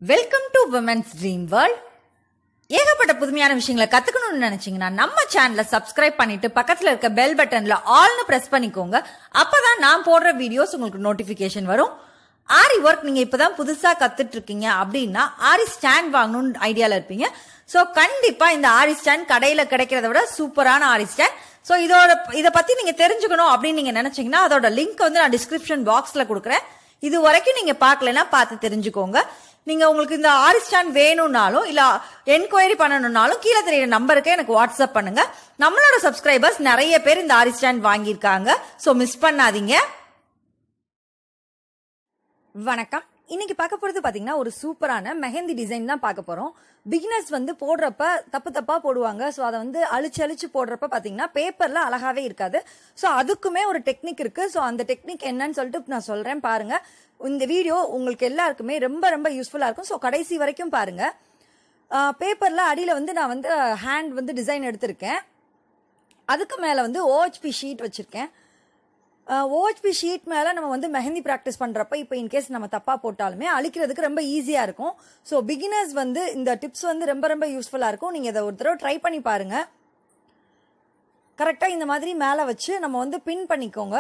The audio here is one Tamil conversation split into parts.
welcome to women's dream world ஏகப்பட்ட புதுமையான விஷயங்களை கத்துக்கணும்னு நினைச்சீங்கன்னா நம்ம சேனலை சப்ஸ்கிரைப் பண்ணிட்டு பக்கத்துல இருக்க பெல் பட்டன்ல ஆல்னு பிரஸ் பண்ணிக்கோங்க அப்பதான் நான் போடுற வீடியோஸ் உங்களுக்கு நோட்டிபிகேஷன் வரும் ஆரி ஒர்க் நீங்க இப்பதான் புதுசா கத்துட்டு இருக்கீங்க அப்படின்னா ஆரி ஸ்டாண்ட் வாங்கணும்னு ஐடியால இருப்பீங்க சோ கண்டிப்பா இந்த ஆரி ஸ்டாண்ட் கடையில கிடைக்கிறத விட சூப்பரான ஆரி ஸ்டாண்ட் சோ இதோட இத பத்தி நீங்க தெரிஞ்சுக்கணும் அப்படின்னு நீங்க நினைச்சீங்கன்னா அதோட லிங்க் வந்து நான் டிஸ்கிரிப்ஷன் பாக்ஸ்ல கொடுக்குறேன் இது வரைக்கும் நீங்க பார்க்கலன்னா பார்த்து தெரிஞ்சுக்கோங்க நீங்க உங்களுக்கு இந்த ஆரி ஸ்டாண்ட் வேணும்னாலும் இல்ல என்கொயரி பண்ணணும்னாலும் கீழே தெரியுற நம்பருக்கு எனக்கு வாட்ஸ்அப் பண்ணுங்க நம்மளோட சப்ஸ்கிரைபர்ஸ் நிறைய பேர் இந்த ஆரி ஸ்டாண்ட் வாங்கியிருக்காங்க ஸோ மிஸ் பண்ணாதீங்க வணக்கம் இன்னைக்கு பார்க்க போறது பாத்தீங்கன்னா ஒரு சூப்பரான மெஹந்தி டிசைன் தான் பார்க்க போறோம் பிகினர்ஸ் வந்து போடுறப்ப தப்பு தப்பா போடுவாங்க ஸோ அதை வந்து அழிச்சு அழிச்சு போடுறப்ப பாத்தீங்கன்னா பேப்பர்ல அழகாவே இருக்காது ஸோ அதுக்குமே ஒரு டெக்னிக் இருக்கு ஸோ அந்த டெக்னிக் என்னன்னு சொல்லிட்டு நான் சொல்றேன் பாருங்க இந்த வீடியோ உங்களுக்கு எல்லாருக்குமே ரொம்ப ரொம்ப யூஸ்ஃபுல்லா இருக்கும் ஸோ கடைசி வரைக்கும் பாருங்க பேப்பர்ல அடியில வந்து நான் வந்து ஹேண்ட் வந்து டிசைன் எடுத்திருக்கேன் அதுக்கு மேல வந்து ஓஹெச்பி ஷீட் வச்சிருக்கேன் ஓஹெச்பி ஷீட் மேலே நம்ம வந்து மெஹந்தி ப்ராக்டிஸ் பண்ணுறப்ப இப்போ இன்கேஸ் நம்ம தப்பாக போட்டாலுமே அழிக்கிறதுக்கு ரொம்ப ஈஸியாக இருக்கும் ஸோ பிகினர்ஸ் வந்து இந்த டிப்ஸ் வந்து ரொம்ப ரொம்ப யூஸ்ஃபுல்லாக இருக்கும் நீங்கள் இதை ஒரு தடவை ட்ரை பண்ணி பாருங்கள் கரெக்டாக இந்த மாதிரி மேலே வச்சு நம்ம வந்து பின் பண்ணிக்கோங்க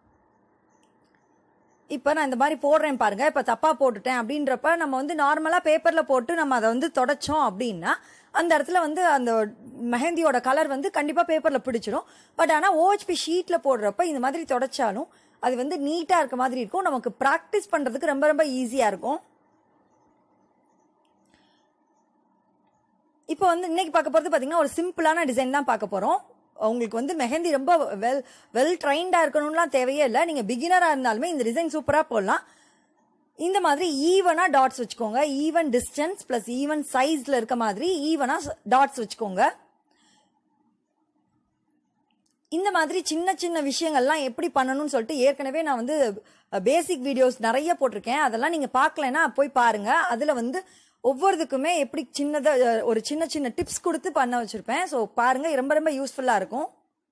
இப்போ நான் இந்த மாதிரி போடுறேன் பாருங்க இப்போ தப்பாக போட்டுட்டேன் அப்படின்றப்ப நம்ம வந்து நார்மலாக பேப்பரில் போட்டு நம்ம அதை வந்து தொடச்சோம் அப்படின்னா அந்த இடத்துல வந்து அந்த மெஹந்தியோட கலர் வந்து கண்டிப்பாக பேப்பரில் பிடிச்சிடும் பட் ஆனால் ஓஹெச்பி ஷீட்டில் போடுறப்ப இந்த மாதிரி தொடச்சாலும் அது வந்து நீட்டாக இருக்க மாதிரி இருக்கும் நமக்கு ப்ராக்டிஸ் பண்ணுறதுக்கு ரொம்ப ரொம்ப ஈஸியாக இருக்கும் இப்போ வந்து இன்னைக்கு பார்க்க போகிறது பார்த்தீங்கன்னா ஒரு சிம்பிளான டிசைன் தான் பார்க்க போகிறோம் உங்களுக்கு வந்து மெஹந்தி ரொம்ப வெல் வெல் ட்ரைன்டாக இருக்கணும்லாம் தேவையே இல்லை நீங்கள் பிகினராக இருந்தாலுமே இந்த டிசைன் சூப்பராக போடலாம் இந்த மாதிரி ஈவனாக டாட்ஸ் வச்சுக்கோங்க ஈவன் டிஸ்டன்ஸ் ப்ளஸ் ஈவன் சைஸில் இருக்க மாதிரி ஈவனாக டாட்ஸ் வச்சுக்கோங்க இந்த மாதிரி சின்ன சின்ன விஷயங்கள்லாம் எப்படி பண்ணணும்னு சொல்லிட்டு ஏற்கனவே நான் வந்து பேசிக் வீடியோஸ் நிறைய போட்டிருக்கேன் அதெல்லாம் நீங்கள் பார்க்கலன்னா போய் பாருங்க அதில் வந்து ஒவ்வொருத்துக்குமே எப்படி சின்னதாக ஒரு சின்ன சின்ன டிப்ஸ் கொடுத்து பண்ண வச்சுருப்பேன் ஸோ பாருங்க ரொம்ப ரொம்ப யூஸ்ஃபுல்லாக இருக்கும்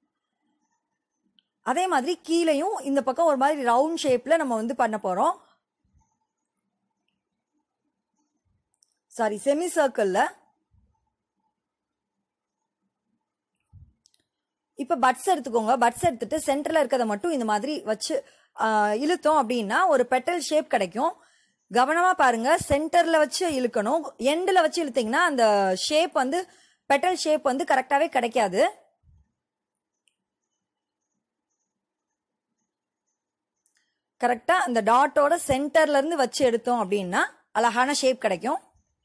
அதே மாதிரி கீழேயும் இந்த பக்கம் ஒரு மாதிரி ரவுண்ட் ஷேப்பில் நம்ம வந்து பண்ண போகிறோம் சாரி செமி சர்க்கிளில் இப்போ பட்ஸ் எடுத்துக்கோங்க பட்ஸ் எடுத்துட்டு சென்டரில் இருக்கிறத மட்டும் இந்த மாதிரி வச்சு இழுத்தோம் அப்படின்னா ஒரு பெட்டல் ஷேப் கிடைக்கும் கவனமாக பாருங்க சென்டரில் வச்சு இழுக்கணும் எண்டில் வச்சு இழுத்தீங்கன்னா அந்த ஷேப் வந்து பெட்டல் ஷேப் வந்து கரெக்டாகவே கிடைக்காது கரெக்டாக அந்த டாட்டோட சென்டர்லேருந்து வச்சு எடுத்தோம் அப்படின்னா அழகான ஷேப் கிடைக்கும்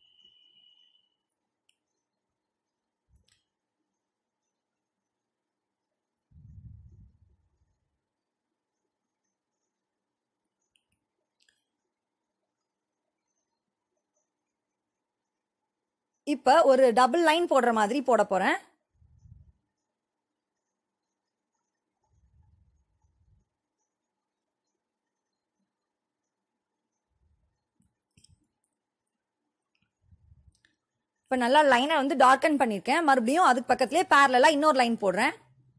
இப்போ ஒரு டபுள் லைன் போடுற மாதிரி போட போகிறேன் இப்போ நல்லா லைனை வந்து டார்க்கன் பண்ணியிருக்கேன் மறுபடியும் அதுக்கு பக்கத்துலேயே பேரலாக இன்னொரு லைன் போடுறேன்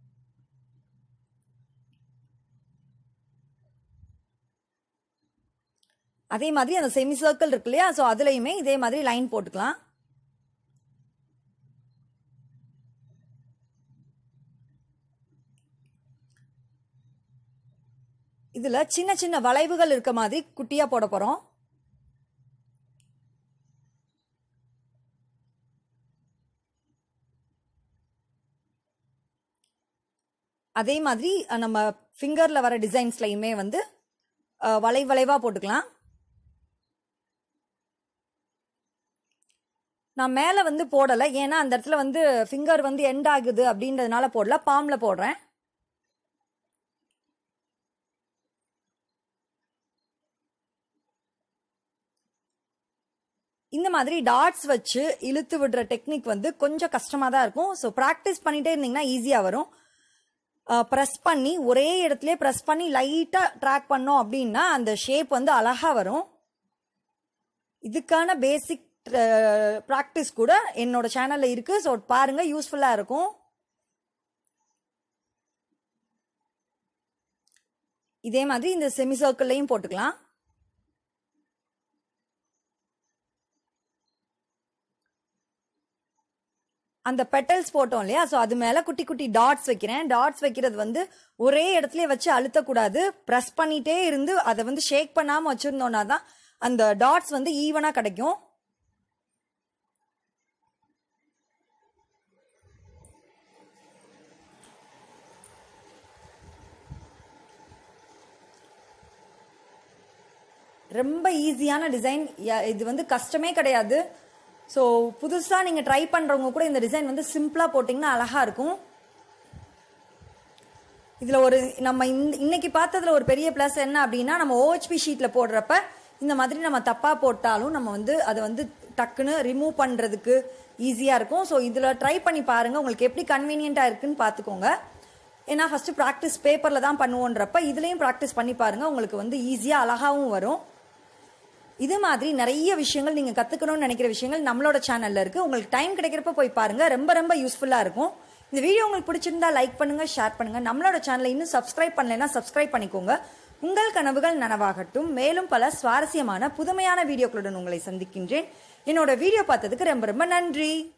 அதே மாதிரி அந்த செமி சர்க்கிள் இருக்கு இல்லையா ஸோ அதுலேயுமே இதே மாதிரி லைன் போட்டுக்கலாம் இதுல சின்ன சின்ன வளைவுகள் இருக்க மாதிரி குட்டியா போட போறோம் அதே மாதிரி நம்ம ஃபிங்கர்ல வர டிசைன்ஸ்லையுமே வந்து வளை வளைவா போட்டுக்கலாம் நான் மேலே வந்து போடலை ஏன்னா அந்த இடத்துல வந்து ஃபிங்கர் வந்து எண்ட் ஆகுது அப்படின்றதுனால போடல பாம்ல போடுறேன் இந்த மாதிரி டாட்ஸ் வச்சு இழுத்து விடுற டெக்னிக் வந்து கொஞ்சம் கஷ்டமாக தான் இருக்கும் ஸோ ப்ராக்டிஸ் பண்ணிட்டே இருந்தீங்கன்னா ஈஸியாக வரும் ப்ரெஸ் பண்ணி ஒரே இடத்துல ப்ரெஸ் பண்ணி லைட்டாக ட்ராக் பண்ணோம் அப்படின்னா அந்த ஷேப் வந்து அழகாக வரும் இதுக்கான பேசிக் ப்ராக்டிஸ் கூட என்னோட சேனலில் இருக்குது ஸோ பாருங்கள் யூஸ்ஃபுல்லாக இருக்கும் இதே மாதிரி இந்த செமி சர்க்கிள்லையும் போட்டுக்கலாம் அந்த பெட்டல்ஸ் போட்டோம் இல்லையா ஸோ அது மேல குட்டி குட்டி டாட்ஸ் வைக்கிறேன் டாட்ஸ் வைக்கிறது வந்து ஒரே இடத்துல வச்சு அழுத்தக்கூடாது ப்ரெஸ் பண்ணிட்டே இருந்து அதை வந்து ஷேக் பண்ணாம வச்சிருந்தோம்னா தான் அந்த டாட்ஸ் வந்து ஈவனா கிடைக்கும் ரொம்ப ஈஸியான டிசைன் இது வந்து கஷ்டமே கிடையாது ஸோ புதுசாக நீங்கள் ட்ரை பண்ணுறவங்க கூட இந்த டிசைன் வந்து சிம்பிளாக போட்டிங்கன்னா அழகாக இருக்கும் இதில் ஒரு நம்ம இந்த இன்னைக்கு பார்த்ததுல ஒரு பெரிய ப்ளஸ் என்ன அப்படின்னா நம்ம ஓஹெச்பி ஷீட்டில் போடுறப்ப இந்த மாதிரி நம்ம தப்பாக போட்டாலும் நம்ம வந்து அதை வந்து டக்குன்னு ரிமூவ் பண்ணுறதுக்கு ஈஸியாக இருக்கும் ஸோ இதில் ட்ரை பண்ணி பாருங்கள் உங்களுக்கு எப்படி கன்வீனியண்ட்டாக இருக்குன்னு பார்த்துக்கோங்க ஏன்னா ஃபஸ்ட்டு ப்ராக்டிஸ் பேப்பரில் தான் பண்ணுவோன்றப்ப இதுலேயும் ப்ராக்டிஸ் பண்ணி பாருங்கள் உங்களுக்கு வந்து ஈஸியாக அழகாகவும் வரும் இது மாதிரி நிறைய விஷயங்கள் நீங்க கத்துக்கணும்னு நினைக்கிற விஷயங்கள் நம்மளோட சேனல்ல இருக்கு உங்களுக்கு டைம் கிடைக்கிறப்ப போய் பாருங்க ரொம்ப ரொம்ப யூஸ்ஃபுல்லா இருக்கும் இந்த வீடியோ உங்களுக்கு பிடிச்சிருந்தா லைக் பண்ணுங்க ஷேர் பண்ணுங்க நம்மளோட சேனலை இன்னும் சப்ஸ்கிரைப் பண்ணலைன்னா சப்ஸ்கிரைப் பண்ணிக்கோங்க உங்கள் கனவுகள் நனவாகட்டும் மேலும் பல சுவாரஸ்யமான புதுமையான வீடியோக்களுடன் உங்களை சந்திக்கின்றேன் என்னோட வீடியோ பார்த்ததுக்கு ரொம்ப ரொம்ப நன்றி